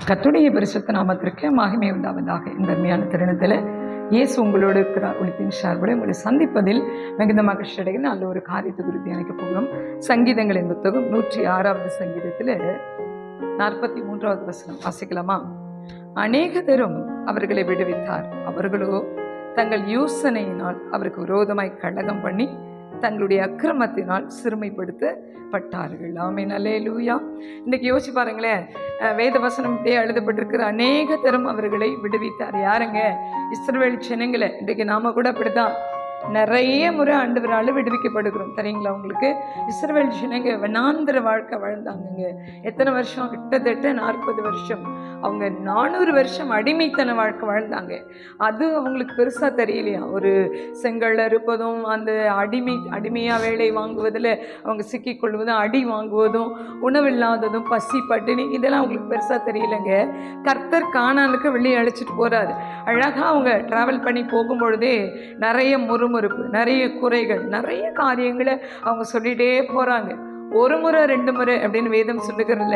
கத்துடைய பரிசுத்த நாமத்திற்கு மகிமை உண்டாவதாக இந்த அருமையான தருணத்தில் இயேசு உங்களோடு இருக்கிறார் ஒளித்தின் சார்புடைய உங்களை சந்திப்பதில் மிகுந்த மகிழ்ச்சி அடைகிற நல்ல ஒரு காரியத்தை குறித்து எனக்கு போகிறோம் சங்கீதங்களின் புத்தகம் நூற்றி ஆறாவது சங்கீதத்தில் நாற்பத்தி மூன்றாவது வசனம் வாசிக்கலாமா அநேகதரும் அவர்களை விடுவித்தார் அவர்களோ தங்கள் யோசனையினால் அவருக்கு விரோதமாய் கழகம் பண்ணி தங்களுடைய அக்கிரமத்தினால் சிறுமைப்படுத்தப்பட்டார்கள் ஆமே நல்லே லூயா இன்னைக்கு யோசிச்சு பாருங்களேன் அஹ் வேத வசனம் இப்படியே எழுதப்பட்டிருக்கிற அநேக தரம் அவர்களை விடுவித்தார் யாருங்க இஸ்ரவேல் சின்னங்களை இன்றைக்கு நாம கூட அப்படிதான் நிறைய முறை ஆண்டவரால் விடுவிக்கப்படுகிறோம் தெரியுங்களா உங்களுக்கு இஸ்ரவேல் சின்னங்க வனாந்திர வாழ்க்கை வாழ்ந்தாங்கங்க எத்தனை வருஷம் கிட்டத்தட்ட நாற்பது வருஷம் அவங்க நானூறு வருஷம் அடிமைத்தன வாழ்க்கை வாழ்ந்தாங்க அது அவங்களுக்கு பெருசாக தெரியலையா ஒரு செங்கல் அறுப்பதும் அந்த அடிமை அடிமையாக வேலை வாங்குவதில் அவங்க சிக்கிக்கொள்வதும் அடி வாங்குவதும் உணவில்லாததும் பசி பட்டினி இதெல்லாம் அவங்களுக்கு பெருசாக தெரியலைங்க கர்த்தர் காணானுக்கு வெளியே அழைச்சிட்டு போகிறாரு அழகாக அவங்க ட்ராவல் பண்ணி போகும்பொழுதே நிறைய முறுமுறுப்பு நிறைய குறைகள் நிறைய காரியங்களை அவங்க சொல்லிகிட்டே போகிறாங்க ஒரு முறை ரெண்டு முறை அப்படின்னு வேதம் சொல்லுகிறதுல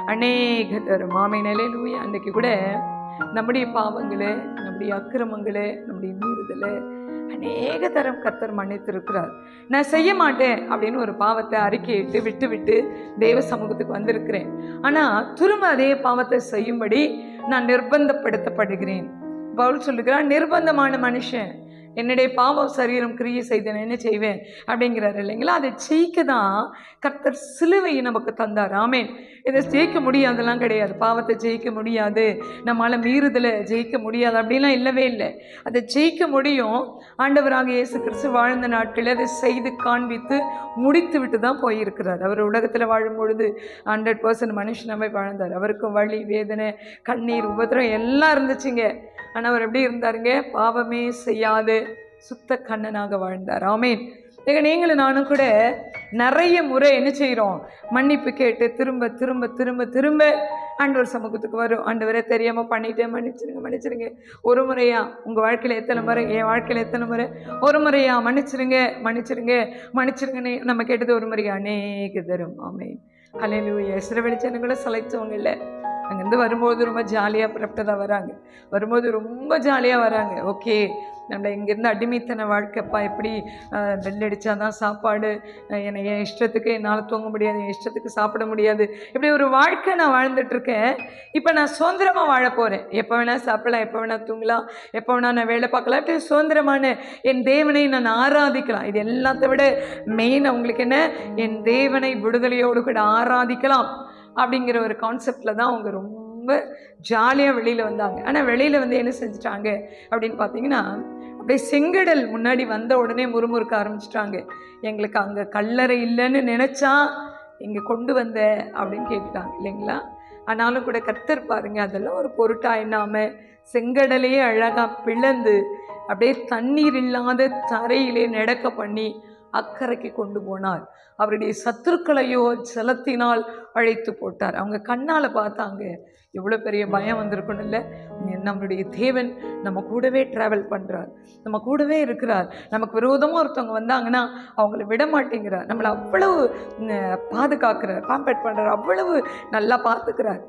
அநேக தரும் மாமை நிலையிலூயா அன்றைக்கு கூட நம்முடைய பாவங்களை நம்முடைய அக்கிரமங்களை நம்முடைய மீறுதலை அநேக தரம் கர்த்தர் மன்னித்திருக்கிறார் நான் செய்ய மாட்டேன் அப்படின்னு ஒரு பாவத்தை அறிக்கையிட்டு விட்டு விட்டு தேவ சமூகத்துக்கு வந்திருக்கிறேன் ஆனால் திரும்ப அதே பாவத்தை செய்யும்படி நான் நிர்பந்தப்படுத்தப்படுகிறேன் பவுல் சொல்லுகிறான் நிர்பந்தமான மனுஷன் என்னுடைய பாவம் சரீரம் கிரியை செய்தேன் என்ன செய்வேன் அப்படிங்கிறாரு இல்லைங்களா அதை ஜெயிக்க தான் கர்த்தர் சிலுவையை நமக்கு தந்தார் ஆமேன் இதை ஜெயிக்க முடியாதெல்லாம் கிடையாது பாவத்தை ஜெயிக்க முடியாது நம்மளால் மீறுதலை ஜெயிக்க முடியாது அப்படிலாம் இல்லவே இல்லை அதை ஜெயிக்க முடியும் ஆண்டவராக இயேசு கிறிஸ்து வாழ்ந்த நாட்களில் அதை செய்து காண்பித்து முடித்து விட்டு தான் போயிருக்கிறார் அவர் உலகத்தில் வாழும் பொழுது ஹண்ட்ரட் பர்சன்ட் மனுஷனாவே வாழ்ந்தார் அவருக்கும் வலி வேதனை கண்ணீர் உபத்திரம் எல்லாம் இருந்துச்சுங்க ஆனால் அவர் எப்படி இருந்தாருங்க பாவமே செய்யாது சுத்த கண்ணனாக வாழ்ந்தார் ஆமேன் ஏங்க நீங்களும் நானும் கூட நிறைய முறை என்ன செய்கிறோம் மன்னிப்பு கேட்டு திரும்ப திரும்ப திரும்ப திரும்ப ஆண்டவர் சமூகத்துக்கு வரும் ஆண்டவரே தெரியாமல் பண்ணிட்டேன் மன்னிச்சிருங்க மன்னிச்சிருங்க ஒரு முறையா உங்கள் வாழ்க்கையில் எத்தனை முறை என் வாழ்க்கையில் எத்தனை முறை ஒரு முறையா மன்னிச்சிருங்க மன்னிச்சிருங்க மன்னிச்சிருங்கன்னு நம்ம கேட்டது ஒரு முறையா அநேக தரும் ஆமேன் அலையிலூயா சிறு வெளிச்சனுங்களை சலைச்சவங்க இல்லை அங்கேருந்து வரும்போது ரொம்ப ஜாலியாக புறப்பட்டதாக வராங்க வரும்போது ரொம்ப ஜாலியாக வராங்க ஓகே நம்மளை இங்கேருந்து அடிமைத்தன வாழ்க்கைப்பா எப்படி பெல் அடித்தா தான் சாப்பாடு அஹ் என்னை என் இஷ்டத்துக்கு என்னால் தூங்க முடியாது என் இஷ்டத்துக்கு சாப்பிட முடியாது இப்படி ஒரு வாழ்க்கை நான் வாழ்ந்துட்டுருக்கேன் இப்போ நான் சுதந்திரமாக வாழ போகிறேன் எப்போ வேணால் சாப்பிடலாம் எப்போ வேணால் தூங்கலாம் எப்போ வேணால் நான் வேலை பார்க்கலாம் இப்படி சுதந்திரமான என் தேவனை நான் ஆராதிக்கலாம் இது எல்லாத்த விட மெயின் அவங்களுக்கு என்ன என் தேவனை விடுதலையோடு கூட ஆராதிக்கலாம் அப்படிங்கிற ஒரு கான்செப்டில் தான் அவங்க ரொம்ப ஜாலியாக வெளியில் வந்தாங்க ஆனால் வெளியில் வந்து என்ன செஞ்சுட்டாங்க அப்படின்னு பார்த்தீங்கன்னா அப்படியே செங்கடல் முன்னாடி வந்த உடனே முறுமுறுக்க ஆரம்பிச்சிட்டாங்க எங்களுக்கு அங்கே கல்லறை இல்லைன்னு நினச்சா இங்கே கொண்டு வந்த அப்படின்னு கேட்டுட்டாங்க இல்லைங்களா ஆனாலும் கூட கத்தர் பாருங்க அதெல்லாம் ஒரு பொருட்டாக எண்ணாமல் செங்கடலையே அழகாக பிளந்து அப்படியே தண்ணீர் இல்லாத தரையிலே நடக்க பண்ணி அக்கறைக்கு கொண்டு போனார் அவருடைய சத்துருக்களையோ ஜலத்தினால் அழைத்து போட்டார் அவங்க கண்ணால் பார்த்தாங்க எவ்வளோ பெரிய பயம் வந்திருக்கணும் இல்லை நம்மளுடைய தேவன் நம்ம கூடவே ட்ராவல் பண்ணுறார் நம்ம கூடவே இருக்கிறார் நமக்கு விரோதமாக ஒருத்தவங்க வந்தாங்கன்னா அவங்கள விட மாட்டேங்கிறார் நம்மளை அவ்வளவு ம், பாதுகாக்கிறார் பாம்பேட் பண்ணுறார் அவ்வளவு நல்லா பார்த்துக்கிறார்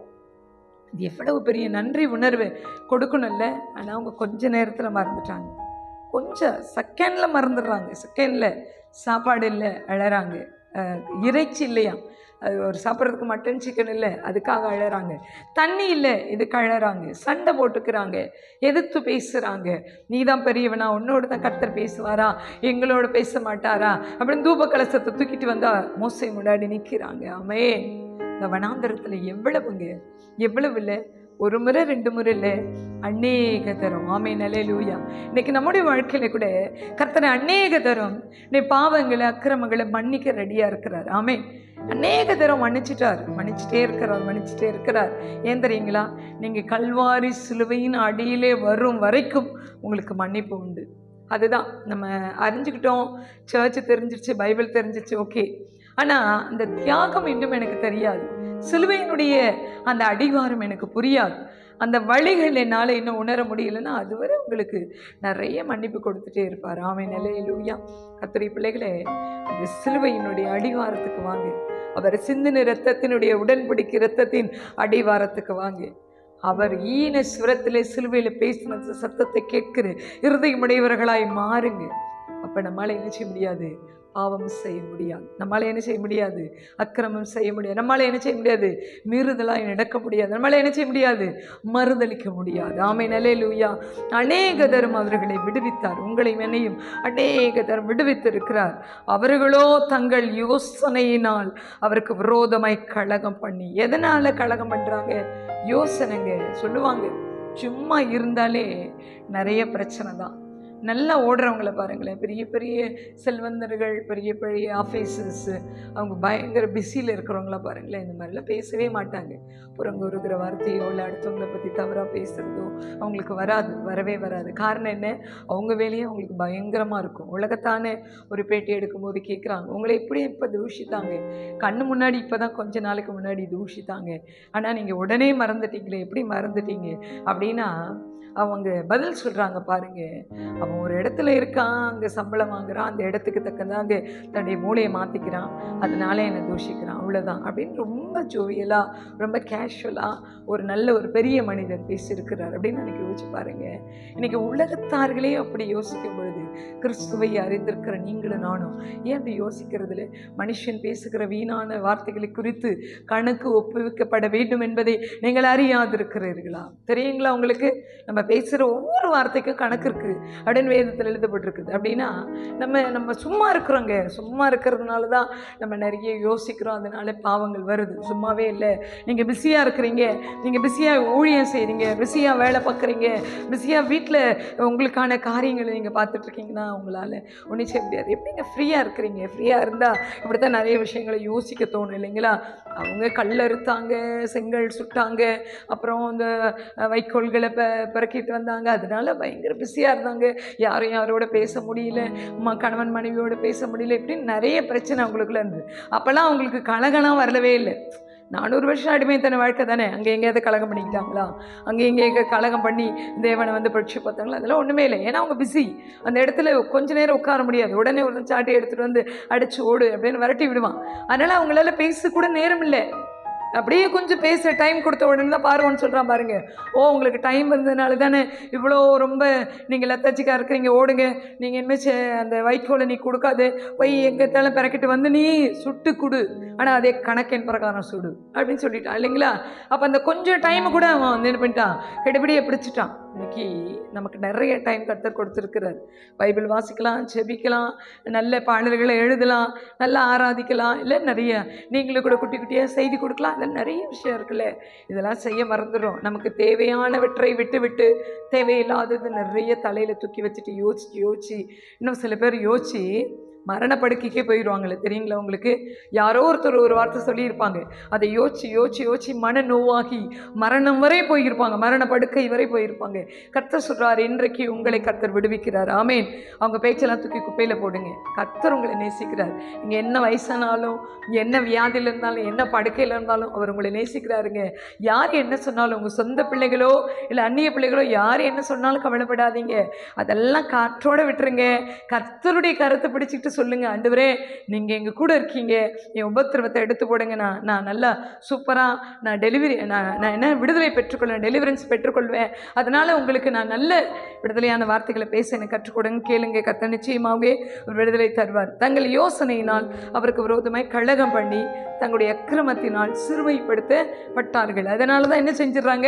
இது எவ்வளவு பெரிய நன்றி உணர்வு கொடுக்கணும்ல ஆனால் அவங்க கொஞ்ச நேரத்தில் மறந்துட்டாங்க கொஞ்சம் செகண்டில் மறந்துடுறாங்க செகண்டில் சாப்பாடு இல்லை அழறாங்க அஹ், இறைச்சி இல்லையா அது ஒரு சாப்பிட்றதுக்கு மட்டன் சிக்கன் இல்லை அதுக்காக அழறாங்க தண்ணி இல்லை இதுக்கு அழறாங்க சண்டை போட்டுக்கிறாங்க எதிர்த்து பேசுகிறாங்க நீ தான் பெரியவனா உன்னோட தான் கர்த்தர் பேசுவாரா எங்களோட பேச மாட்டாரா அப்படின்னு தூப கலசத்தை தூக்கிட்டு வந்தா மோசை முன்னாடி நிற்கிறாங்க ஆமே இந்த வனாந்தரத்தில் எவ்வளவுங்க எவ்வளவு இல்லை ஒரு முறை ரெண்டு முறை இல்லை அநேக தரம் ஆமே நலே லூயா இன்னைக்கு நம்முடைய வாழ்க்கையில கூட கர்த்தனை அநேக தரம் நீ பாவங்களை அக்கிரமங்களை மன்னிக்க ரெடியா இருக்கிறார் ஆமே அநேக தரம் மன்னிச்சிட்டார் மன்னிச்சிட்டே இருக்கிறார் மன்னிச்சிட்டே இருக்கிறார் ஏன் தெரியுங்களா நீங்கள் கல்வாரி சிலுவையின் அடியிலே வரும் வரைக்கும் உங்களுக்கு மன்னிப்பு உண்டு அதுதான் நம்ம அறிஞ்சுக்கிட்டோம் சர்ச்சு தெரிஞ்சிருச்சு பைபிள் தெரிஞ்சிருச்சு ஓகே ஆனால் அந்த தியாகம் இன்னும் எனக்கு தெரியாது சிலுவையினுடைய அந்த அடிவாரம் எனக்கு புரியாது அந்த வழிகள் என்னால் இன்னும் உணர முடியலன்னா அதுவரை உங்களுக்கு நிறைய மன்னிப்பு கொடுத்துட்டே இருப்பார் ஆமை நிலையிலூயா கத்திரி பிள்ளைகளே அந்த சிலுவையினுடைய அடிவாரத்துக்கு வாங்க அவர் சிந்தின இரத்தத்தினுடைய உடன்படிக்கை இரத்தத்தின் அடிவாரத்துக்கு வாங்க அவர் ஈன சுரத்திலே சிலுவையில் பேசின சத்தத்தை கேட்கிற இருதயமுடையவர்களாய் மாறுங்க அப்ப நம்மளால என்ன செய்ய முடியாது பாவம் செய்ய முடியாது நம்மளால என்ன செய்ய முடியாது அக்கிரமம் செய்ய முடியாது நம்மளால என்ன செய்ய முடியாது மீறுதலாய் நடக்க முடியாது நம்மளால என்ன செய்ய முடியாது மறுதளிக்க முடியாது ஆமை நிலை லூயா அநேக தரம் அவர்களை விடுவித்தார் உங்களை என்னையும் அநேக தரம் விடுவித்திருக்கிறார் அவர்களோ தங்கள் யோசனையினால் அவருக்கு விரோதமாய் கழகம் பண்ணி எதனால கழகம் பண்றாங்க யோசனைங்க சொல்லுவாங்க சும்மா இருந்தாலே நிறைய பிரச்சனை தான் நல்லா ஓடுறவங்கள பாருங்களேன் பெரிய பெரிய செல்வந்தர்கள் பெரிய பெரிய ஆஃபீஸர்ஸ் அவங்க பயங்கர பிஸியில் இருக்கிறவங்கள பாருங்களேன் இந்த மாதிரிலாம் பேசவே மாட்டாங்க புறங்க இருக்கிற வார்த்தையோ இல்லை அடுத்தவங்கள பற்றி தவறாக பேசுகிறதோ அவங்களுக்கு வராது வரவே வராது காரணம் என்ன அவங்க வேலையே அவங்களுக்கு பயங்கரமாக இருக்கும் உலகத்தானே ஒரு பேட்டி எடுக்கும்போது கேட்குறாங்க உங்களை எப்படி இப்போ தூஷித்தாங்க கண்ணு முன்னாடி இப்போ தான் கொஞ்ச நாளைக்கு முன்னாடி தூஷித்தாங்க ஆனால் நீங்கள் உடனே மறந்துட்டீங்களே எப்படி மறந்துட்டீங்க அப்படின்னா அவங்க பதில் சொல்கிறாங்க பாருங்க அவன் ஒரு இடத்துல இருக்கான் அங்கே சம்பளம் வாங்குறான் அந்த இடத்துக்கு தக்கதாக தன்னுடைய மூளையை மாற்றிக்கிறான் அதனால என்னை தூஷிக்கிறான் அவ்வளோதான் அப்படின்னு ரொம்ப ஜோவியலாக ரொம்ப கேஷுவலாக ஒரு நல்ல ஒரு பெரிய மனிதர் பேசியிருக்கிறார் அப்படின்னு எனக்கு யோசிச்சு பாருங்க இன்னைக்கு உலகத்தார்களே அப்படி யோசிக்கும் பொழுது கிறிஸ்துவை அறிந்திருக்கிற நீங்களும் நானும் ஏன் அப்படி யோசிக்கிறதுல மனுஷன் பேசுகிற வீணான வார்த்தைகளை குறித்து கணக்கு ஒப்புவிக்கப்பட வேண்டும் என்பதை நீங்கள் அறியாதிருக்கிறீர்களா தெரியுங்களா உங்களுக்கு நம்ம பேசுகிற ஒவ்வொரு வார்த்தைக்கும் கணக்கு இருக்குது அப்படின்னு வேதத்தில் எழுதப்பட்டிருக்குது அப்படின்னா நம்ம நம்ம சும்மா இருக்கிறோங்க சும்மா இருக்கிறதுனால தான் நம்ம நிறைய யோசிக்கிறோம் அதனால பாவங்கள் வருது சும்மாவே இல்லை நீங்கள் பிஸியாக இருக்கிறீங்க நீங்கள் பிஸியாக ஊழியம் செய்கிறீங்க பிஸியாக வேலை பார்க்குறீங்க பிஸியாக வீட்டில் உங்களுக்கான காரியங்களை நீங்கள் பார்த்துட்ருக்கீங்கன்னா உங்களால் ஒன்றும் செய்ய முடியாது எப்படிங்க ஃப்ரீயாக இருக்கிறீங்க ஃப்ரீயாக இருந்தால் இப்படி தான் நிறைய விஷயங்களை யோசிக்க தோணும் இல்லைங்களா அவங்க கல் அறுத்தாங்க செங்கல் சுட்டாங்க அப்புறம் இந்த அஹ், வைக்கோல்களை ப பிறக்கிட்டு வந்தாங்க அதனால பயங்கர பிஸியாக இருந்தாங்க யாரும் யாரோட பேச முடியல ம கணவன் மனைவியோட பேச முடியல இப்படின்னு நிறைய பிரச்சனை அவங்களுக்குள்ள இருந்தது அப்போல்லாம் அவங்களுக்கு கலகலாம் வரலவே இல்லை நானூறு வருஷம் அடிமைத்தன வாழ்க்கை தானே அங்கே எங்கேயாவது கலகம் பண்ணிக்கிட்டாங்களா அங்கே எங்கே எங்கே கலகம் பண்ணி தேவனை வந்து படிச்சு பார்த்தாங்களா அதெல்லாம் ஒன்றுமே இல்லை ஏன்னா அவங்க பிஸி அந்த இடத்துல கொஞ்ச நேரம் உட்கார முடியாது உடனே ஒரு சாட்டை எடுத்துகிட்டு வந்து அடிச்சு ஓடு அப்படின்னு விரட்டி விடுவான் அதனால் அவங்களால பேச கூட நேரம் இல்லை அப்படியே கொஞ்சம் பேச டைம் கொடுத்த உடனே தான் பார்வன்னு சொல்கிறான் பாருங்க ஓ உங்களுக்கு டைம் இருந்ததுனால தானே இவ்வளோ ரொம்ப நீங்கள் லத்தச்சிக்கா இருக்கிறீங்க ஓடுங்க நீங்கள் இனிமேல் சே- அந்த வைக்கோலை நீ கொடுக்காது போய் எங்கத்தாலும் பிறக்கிட்டு வந்து நீ சுட்டு கொடு ஆனால் அதே கணக்கின் பிரகாரம் சுடு அப்படின்னு சொல்லிட்டான் இல்லைங்களா அப்போ அந்த கொஞ்சம் டைமை கூட அவன் வந்து என்ன பண்ணிட்டான் கெடுபடியை பிடிச்சிட்டான் இன்னைக்கு நமக்கு நிறைய டைம் கத்தர் கொடுத்துருக்கிறார் பைபிள் வாசிக்கலாம் செபிக்கலாம் நல்ல பாடல்களை எழுதலாம் நல்லா ஆராதிக்கலாம் இல்லை நிறைய நீங்களும் கூட குட்டி குட்டியாக செய்தி கொடுக்கலாம் இதெல்லாம் நிறைய விஷயம் இருக்குல்ல இதெல்லாம் செய்ய மறந்துடும் நமக்கு தேவையானவற்றை விட்டு விட்டு தேவையில்லாதது நிறைய தலையில் தூக்கி வச்சுட்டு யோசிச்சு யோசிச்சு இன்னும் சில பேர் யோசிச்சு மரணப்படுக்கைக்கே போயிடுவாங்களே தெரியுங்களா உங்களுக்கு யாரோ ஒருத்தர் ஒரு வார்த்தை சொல்லியிருப்பாங்க அதை யோசிச்சு யோசிச்சு யோசிச்சு மன நோவாகி மரணம் வரை போயிருப்பாங்க மரண படுக்கை வரை போயிருப்பாங்க கர்த்தர் சொல்றார் இன்றைக்கு உங்களை கர்த்தர் விடுவிக்கிறார் ஆமேன் அவங்க பேச்செல்லாம் தூக்கி குப்பையில் போடுங்க கர்த்தர் உங்களை நேசிக்கிறார் நீங்கள் என்ன வயசானாலும் என்ன வியாதியில் இருந்தாலும் என்ன படுக்கையில் இருந்தாலும் அவர் உங்களை நேசிக்கிறாருங்க யார் என்ன சொன்னாலும் உங்கள் சொந்த பிள்ளைகளோ இல்லை அந்நிய பிள்ளைகளோ யார் என்ன சொன்னாலும் கவலைப்படாதீங்க அதெல்லாம் காற்றோட விட்டுருங்க கர்த்தருடைய கருத்தை பிடிச்சிக்கிட்டு சொல்லுங்க ஆண்டவரே நீங்கள் எங்கள் கூட இருக்கீங்க என் உபத்திரவத்தை எடுத்து போடுங்க நான் நான் நல்லா சூப்பராக நான் டெலிவரி நான் நான் என்ன விடுதலை பெற்றுக்கொள்வேன் டெலிவரன்ஸ் பெற்றுக்கொள்வேன் அதனால் உங்களுக்கு நான் நல்ல விடுதலையான வார்த்தைகளை பேச எனக்கு கற்றுக் கொடுங்க கேளுங்க கர்த்தர் நிச்சயமாகவே ஒரு விடுதலை தருவார் தங்கள் யோசனையினால் அவருக்கு விரோதமாய் கழகம் பண்ணி தங்களுடைய அக்கிரமத்தினால் சிறுமைப்படுத்தப்பட்டார்கள் அதனால தான் என்ன செஞ்சிடறாங்க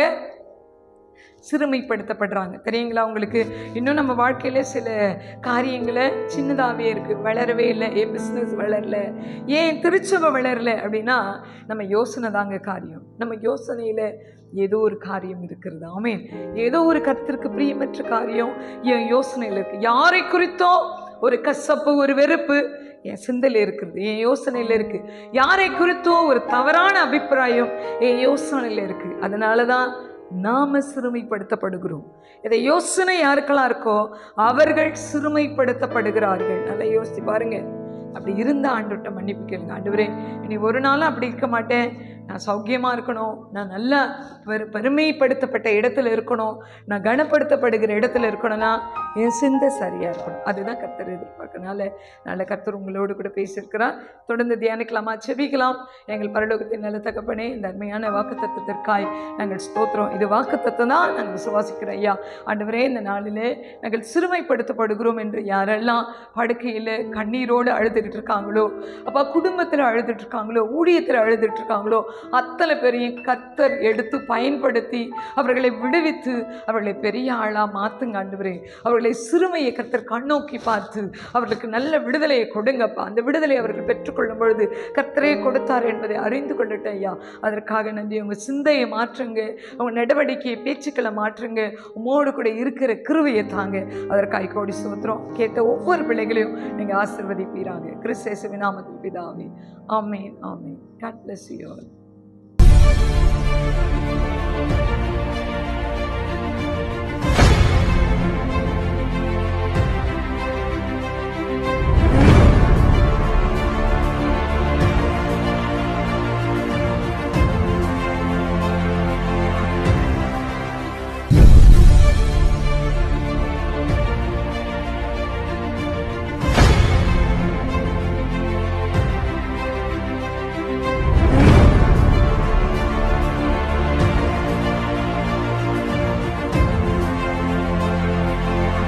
சிறுமைப்படுத்தப்படுறாங்க தெரியுங்களா உங்களுக்கு இன்னும் நம்ம வாழ்க்கையில் சில காரியங்களை சின்னதாகவே இருக்குது வளரவே இல்லை ஏன் பிஸ்னஸ் வளரல ஏன் திருச்சபை வளரல அப்படின்னா நம்ம யோசனை தாங்க காரியம் நம்ம யோசனையில் ஏதோ ஒரு காரியம் இருக்கிறது ஆமென் ஏதோ ஒரு கருத்திற்கு பிரியமற்ற காரியம் என் யோசனையில் இருக்குது யாரை குறித்தோ ஒரு கசப்பு ஒரு வெறுப்பு என் சிந்தையில் இருக்குது என் யோசனையில் இருக்குது யாரை குறித்தோ ஒரு தவறான அபிப்பிராயம் என் யோசனையில் இருக்குது அதனால தான் நாம சிறுமைப்படுத்தப்படுகிறோம் இதை யோசனை யாருக்கெல்லாம் இருக்கோ அவர்கள் சிறுமைப்படுத்தப்படுகிறார்கள் நல்லா யோசிச்சு பாருங்க அப்படி இருந்த ஆண்டுகிட்ட மன்னிப்பு கேளுங்க ஆண்டவரே இனி ஒரு நாளும் அப்படி இருக்க மாட்டேன் நான் சௌக்கியமாக இருக்கணும் நான் நல்லா பெரு பெருமைப்படுத்தப்பட்ட இடத்துல இருக்கணும் நான் கனப்படுத்தப்படுகிற இடத்துல இருக்கணும்னா என் சிந்தை சரியாக இருக்கணும் அதுதான் கர்த்தர் எதிர்பார்க்கறனால நல்ல கர்த்தர் உங்களோடு கூட பேசியிருக்கிறார் தொடர்ந்து தியானிக்கலாமா செபிக்கலாம் எங்கள் பரலோகத்தின் நல்ல தகப்பனே இந்த அருமையான வாக்கு தத்துவத்திற்காய் நாங்கள் ஸ்தோத்திரம் இது வாக்கு தத்துவம் தான் நாங்கள் விசுவாசிக்கிறோம் ஐயா ஆண்டவரே இந்த நாளிலே நாங்கள் சிறுமைப்படுத்தப்படுகிறோம் என்று யாரெல்லாம் படுக்கையில் கண்ணீரோடு அழுதுகிட்டு இருக்காங்களோ அப்பா குடும்பத்தில் அழுதுட்டு இருக்காங்களோ ஊழியத்தில் அழுதுட்டு இருக்காங்களோ அத்தனை பேரையும் கர்த்தர் எடுத்து பயன்படுத்தி அவர்களை விடுவித்து அவர்களை பெரிய ஆளாக மாற்றுங்க ஆண்டவரே அவர்களை சிறுமையை கர்த்தர் கண்ணோக்கி பார்த்து அவர்களுக்கு நல்ல விடுதலையை கொடுங்கப்பா அந்த விடுதலை அவர்கள் பெற்றுக்கொள்ளும் பொழுது கர்த்தரே கொடுத்தார் என்பதை அறிந்து கொண்டுட்டேன் ஐயா அதற்காக நன்றி உங்கள் சிந்தையை மாற்றுங்க உங்கள் நடவடிக்கையை பேச்சுக்களை மாற்றுங்க உமோடு கூட இருக்கிற கிருவையை தாங்க அதற்காக கோடி சுத்திரம் கேட்ட ஒவ்வொரு பிள்ளைகளையும் நீங்கள் ஆசிர்வதிப்பீராங்க கிறிஸ்தேசு நாமத்தில் பிதாவே ஆமேன் ஆமேன் காட் பிளஸ் யூ